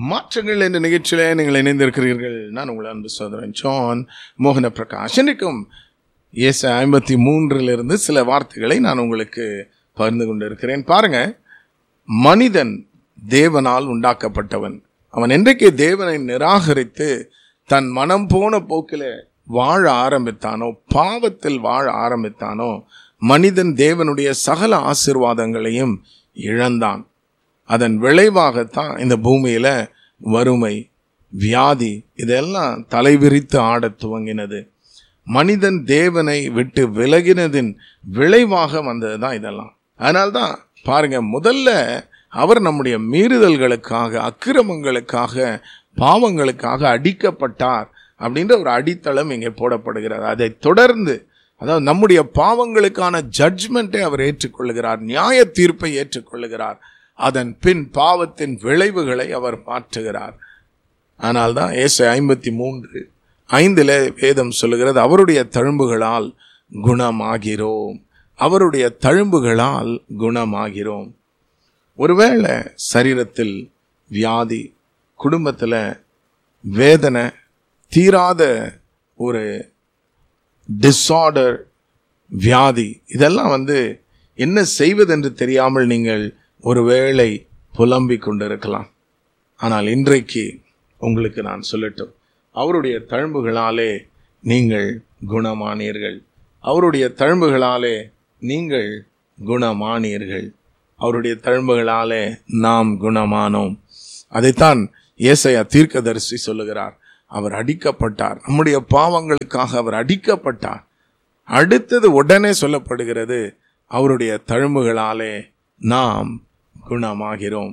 மாற்றங்கள் என்ற நிகழ்ச்சியிலே நீங்கள் இணைந்திருக்கிறீர்கள் நான் உங்கள் அன்பு சோதரன் ஜான் மோகன பிரகாஷ் இன்றைக்கும் ஏச ஐம்பத்தி மூன்றிலிருந்து சில வார்த்தைகளை நான் உங்களுக்கு பகிர்ந்து கொண்டிருக்கிறேன் பாருங்க மனிதன் தேவனால் உண்டாக்கப்பட்டவன் அவன் என்றைக்கு தேவனை நிராகரித்து தன் மனம் போன போக்கில் வாழ ஆரம்பித்தானோ பாவத்தில் வாழ ஆரம்பித்தானோ மனிதன் தேவனுடைய சகல ஆசிர்வாதங்களையும் இழந்தான் அதன் விளைவாகத்தான் இந்த பூமியில வறுமை வியாதி இதெல்லாம் தலைவிரித்து ஆடத் துவங்கினது மனிதன் தேவனை விட்டு விலகினதின் விளைவாக வந்தது தான் இதெல்லாம் அதனால்தான் பாருங்க முதல்ல அவர் நம்முடைய மீறுதல்களுக்காக அக்கிரமங்களுக்காக பாவங்களுக்காக அடிக்கப்பட்டார் அப்படின்ற ஒரு அடித்தளம் இங்கே போடப்படுகிறது அதை தொடர்ந்து அதாவது நம்முடைய பாவங்களுக்கான ஜட்ஜ்மெண்ட்டை அவர் ஏற்றுக்கொள்கிறார் நியாய தீர்ப்பை ஏற்றுக்கொள்கிறார் அதன் பின் பாவத்தின் விளைவுகளை அவர் மாற்றுகிறார் ஆனால்தான் ஏச ஐம்பத்தி மூன்று ஐந்தில் வேதம் சொல்லுகிறது அவருடைய தழும்புகளால் குணமாகிறோம் அவருடைய தழும்புகளால் குணமாகிறோம் ஒருவேளை சரீரத்தில் வியாதி குடும்பத்தில் வேதனை தீராத ஒரு டிஸார்டர் வியாதி இதெல்லாம் வந்து என்ன செய்வதென்று தெரியாமல் நீங்கள் ஒருவேளை புலம்பிக் கொண்டிருக்கலாம் ஆனால் இன்றைக்கு உங்களுக்கு நான் சொல்லட்டும் அவருடைய தழும்புகளாலே நீங்கள் குணமானீர்கள் அவருடைய தழும்புகளாலே நீங்கள் குணமானீர்கள் அவருடைய தழும்புகளாலே நாம் குணமானோம் அதைத்தான் ஏசையா தீர்க்கதரிசி சொல்லுகிறார் அவர் அடிக்கப்பட்டார் நம்முடைய பாவங்களுக்காக அவர் அடிக்கப்பட்டார் அடுத்தது உடனே சொல்லப்படுகிறது அவருடைய தழும்புகளாலே நாம் குணமாகிறோம்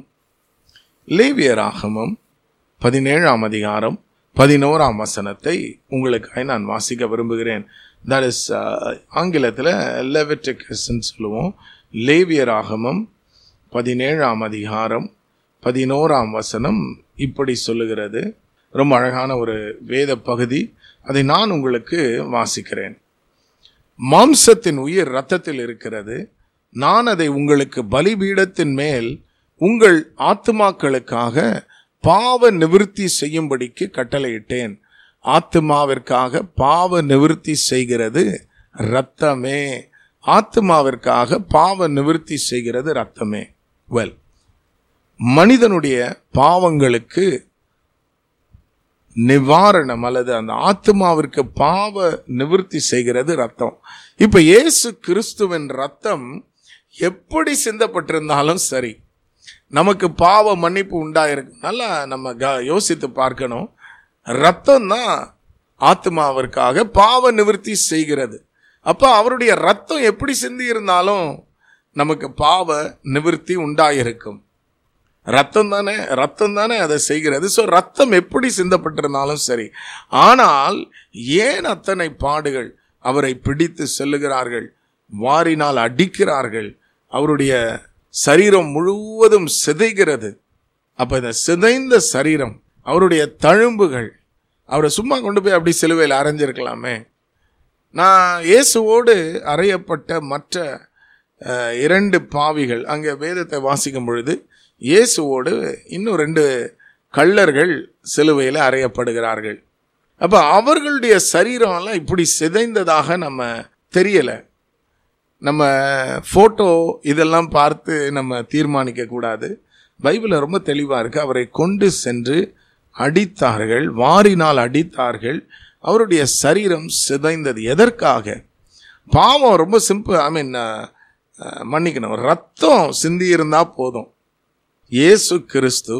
லேவியராகமம் பதினேழாம் அதிகாரம் பதினோராம் வசனத்தை உங்களுக்காக நான் வாசிக்க விரும்புகிறேன் தட் இஸ் ஆங்கிலத்தில் லெவட்டிகஸ்ன்னு சொல்லுவோம் லேவியராகமம் பதினேழாம் அதிகாரம் பதினோராம் வசனம் இப்படி சொல்லுகிறது ரொம்ப அழகான ஒரு வேத பகுதி அதை நான் உங்களுக்கு வாசிக்கிறேன் மாம்சத்தின் உயிர் ரத்தத்தில் இருக்கிறது நான் அதை உங்களுக்கு பலிபீடத்தின் மேல் உங்கள் ஆத்துமாக்களுக்காக பாவ நிவிருத்தி செய்யும்படிக்கு கட்டளையிட்டேன் ஆத்துமாவிற்காக பாவ நிவிருத்தி செய்கிறது ரத்தமே ஆத்துமாவிற்காக பாவ நிவிருத்தி செய்கிறது ரத்தமே வெல் மனிதனுடைய பாவங்களுக்கு நிவாரணம் அல்லது அந்த ஆத்மாவிற்கு பாவ நிவர்த்தி செய்கிறது ரத்தம் இப்ப இயேசு கிறிஸ்துவின் ரத்தம் எப்படி சிந்தப்பட்டிருந்தாலும் சரி நமக்கு பாவ மன்னிப்பு உண்டாயிருக்கு நல்லா நம்ம க யோசித்து பார்க்கணும் ரத்தம் தான் ஆத்மாவிற்காக பாவ நிவர்த்தி செய்கிறது அப்ப அவருடைய ரத்தம் எப்படி சிந்தி இருந்தாலும் நமக்கு பாவ நிவர்த்தி உண்டாயிருக்கும் ரத்தம் தானே ரத்தம் தானே அதை செய்கிறது ஸோ ரத்தம் எப்படி சிந்தப்பட்டிருந்தாலும் சரி ஆனால் ஏன் அத்தனை பாடுகள் அவரை பிடித்து செல்லுகிறார்கள் வாரினால் அடிக்கிறார்கள் அவருடைய சரீரம் முழுவதும் சிதைகிறது அப்ப இந்த சிதைந்த சரீரம் அவருடைய தழும்புகள் அவரை சும்மா கொண்டு போய் அப்படி சிலுவையில் அரைஞ்சிருக்கலாமே நான் இயேசுவோடு அறையப்பட்ட மற்ற அஹ், இரண்டு பாவிகள் அங்கே வேதத்தை வாசிக்கும் பொழுது இயேசுவோடு இன்னும் ரெண்டு கள்ளர்கள் சிலுவையில் அறையப்படுகிறார்கள் அப்போ அவர்களுடைய சரீரம்லாம் இப்படி சிதைந்ததாக நம்ம தெரியலை நம்ம ஃபோட்டோ இதெல்லாம் பார்த்து நம்ம தீர்மானிக்க கூடாது பைபிளில் ரொம்ப தெளிவாக இருக்கு அவரை கொண்டு சென்று அடித்தார்கள் வாரினால் அடித்தார்கள் அவருடைய சரீரம் சிதைந்தது எதற்காக பாவம் ரொம்ப சிம்பிள் ஐ மீன் மன்னிக்கணும் ரத்தம் சிந்தி இருந்தால் போதும் இயேசு கிறிஸ்து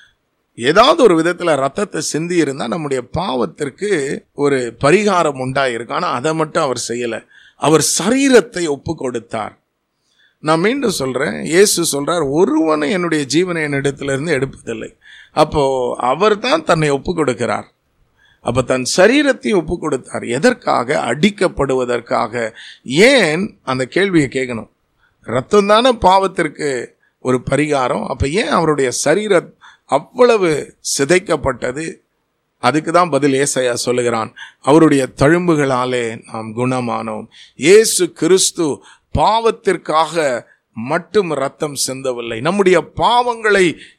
ஏதாவது ஒரு விதத்தில் ரத்தத்தை சிந்தி இருந்தால் நம்முடைய பாவத்திற்கு ஒரு பரிகாரம் உண்டாயிருக்கும் ஆனால் அதை மட்டும் அவர் செய்யலை அவர் சரீரத்தை ஒப்பு கொடுத்தார் நான் மீண்டும் சொல்றேன் இயேசு சொல்றார் ஒருவனும் என்னுடைய ஜீவனை என்னிடத்திலிருந்து எடுப்பதில்லை அப்போ அவர் தான் தன்னை ஒப்பு கொடுக்கிறார் அப்ப தன் சரீரத்தையும் ஒப்பு கொடுத்தார் எதற்காக அடிக்கப்படுவதற்காக ஏன் அந்த கேள்வியை கேட்கணும் ரத்தம் தானே பாவத்திற்கு ஒரு பரிகாரம் அப்ப ஏன் அவருடைய சரீரம் அவ்வளவு சிதைக்கப்பட்டது அதுக்கு தான் பதில் ஏசையா சொல்லுகிறான் அவருடைய தழும்புகளாலே நாம் குணமானோம் இயேசு கிறிஸ்து பாவத்திற்காக மட்டும் ரத்தம் சிந்தவில்லை நம்முடைய பாவங்களை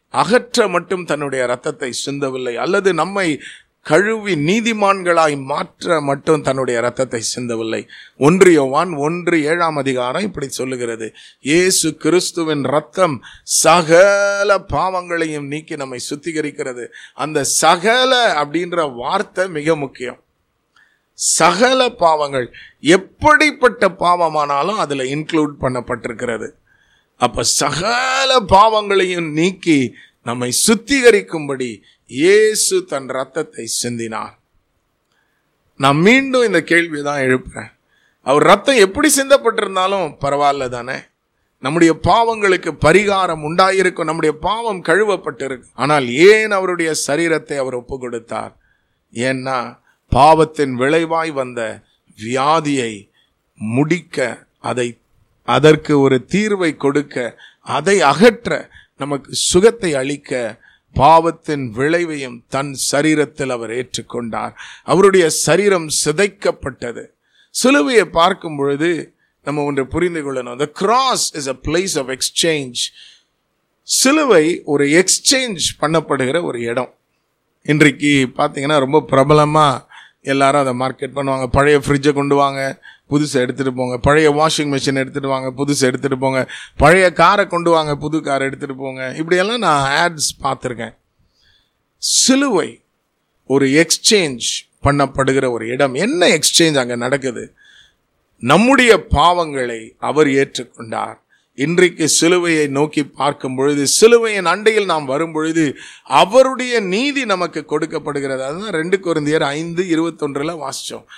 அகற்ற மட்டும் தன்னுடைய ரத்தத்தை சிந்தவில்லை அல்லது நம்மை கழுவி நீதிமான்களாய் மாற்ற மட்டும் தன்னுடைய ரத்தத்தை சிந்தவில்லை ஒன்று யோவான் ஒன்று ஏழாம் அதிகாரம் இப்படி சொல்லுகிறது இயேசு கிறிஸ்துவின் ரத்தம் சகல பாவங்களையும் நீக்கி நம்மை சுத்திகரிக்கிறது அந்த சகல அப்படின்ற வார்த்தை மிக முக்கியம் சகல பாவங்கள் எப்படிப்பட்ட பாவமானாலும் அதுல இன்க்ளூட் பண்ணப்பட்டிருக்கிறது அப்ப சகல பாவங்களையும் நீக்கி நம்மை சுத்திகரிக்கும்படி இயேசு தன் ரத்தத்தை சிந்தினார் நான் மீண்டும் இந்த கேள்வியை தான் எழுப்புறேன் அவர் ரத்தம் எப்படி சிந்தப்பட்டிருந்தாலும் பரவாயில்ல தானே நம்முடைய பாவங்களுக்கு பரிகாரம் உண்டாயிருக்கும் நம்முடைய பாவம் கழுவப்பட்டிருக்கு ஆனால் ஏன் அவருடைய சரீரத்தை அவர் ஒப்பு கொடுத்தார் ஏன்னா பாவத்தின் விளைவாய் வந்த வியாதியை முடிக்க அதை அதற்கு ஒரு தீர்வை கொடுக்க அதை அகற்ற நமக்கு சுகத்தை அளிக்க பாவத்தின் விளைவையும் தன் சரீரத்தில் அவர் ஏற்றுக்கொண்டார் அவருடைய சரீரம் சிதைக்கப்பட்டது சிலுவையை பார்க்கும் பொழுது நம்ம ஒன்று புரிந்து கொள்ளணும் the cross is a place of exchange சிலுவை ஒரு எக்ஸ்சேஞ்ச் பண்ணப்படுகிற ஒரு இடம் இன்றைக்கு பார்த்தீங்கன்னா ரொம்ப பிரபலமாக எல்லாரும் அதை மார்க்கெட் பண்ணுவாங்க பழைய ஃப்ரிட்ஜை கொண்டு வாங்க புதுசை எடுத்துகிட்டு போங்க பழைய வாஷிங் மிஷின் எடுத்துகிட்டு வாங்க புதுசை எடுத்துகிட்டு போங்க பழைய காரை கொண்டு வாங்க புது காரை எடுத்துகிட்டு போங்க இப்படியெல்லாம் நான் ஆட்ஸ் பார்த்துருக்கேன் சிலுவை ஒரு எக்ஸ்சேஞ்ச் பண்ணப்படுகிற ஒரு இடம் என்ன எக்ஸ்சேஞ்ச் அங்கே நடக்குது நம்முடைய பாவங்களை அவர் ஏற்றுக்கொண்டார் இன்றைக்கு சிலுவையை நோக்கி பார்க்கும் பொழுது சிலுவையின் அண்டையில் நாம் வரும் பொழுது அவருடைய நீதி நமக்கு கொடுக்கப்படுகிறது அதுதான் ரெண்டு குருந்தியர் ஐந்து இருபத்தொன்றில் வாசித்தோம்